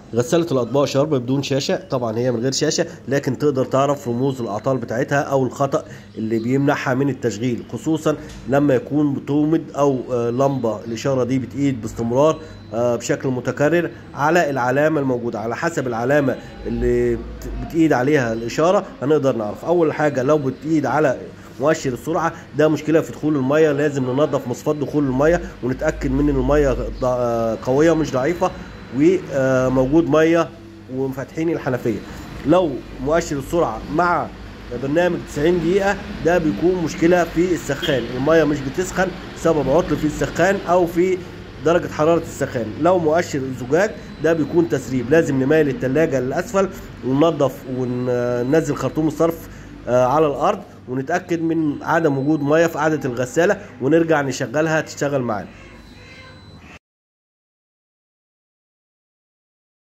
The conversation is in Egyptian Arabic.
غسالة الأطباق شرب بدون شاشة طبعا هي من غير شاشة لكن تقدر تعرف رموز الأعطال بتاعتها أو الخطأ اللي بيمنعها من التشغيل خصوصا لما يكون بتومد أو آه، لمبة الإشارة دي بتقيد باستمرار آه، بشكل متكرر على العلامة الموجودة على حسب العلامة اللي بت- بتقيد عليها الإشارة هنقدر نعرف أول حاجة لو بتقيد على مؤشر السرعه ده مشكله في دخول الميه لازم ننظف مصفات دخول الميه ونتاكد من ان الميه ض- قويه مش ضعيفه وموجود ميه وفاتحين الحنفيه لو مؤشر السرعه مع برنامج 90 دقيقة ده بيكون مشكلة في السخان المية مش بتسخن سبب عطل في السخان أو في درجة حرارة السخان لو مؤشر الزجاج ده بيكون تسريب لازم نميل التلاجة للأسفل وننظف وننزل خرطوم الصرف آه، على الأرض ونتأكد من عدم وجود مية في قاعدة الغسالة ونرجع نشغلها تشتغل معانا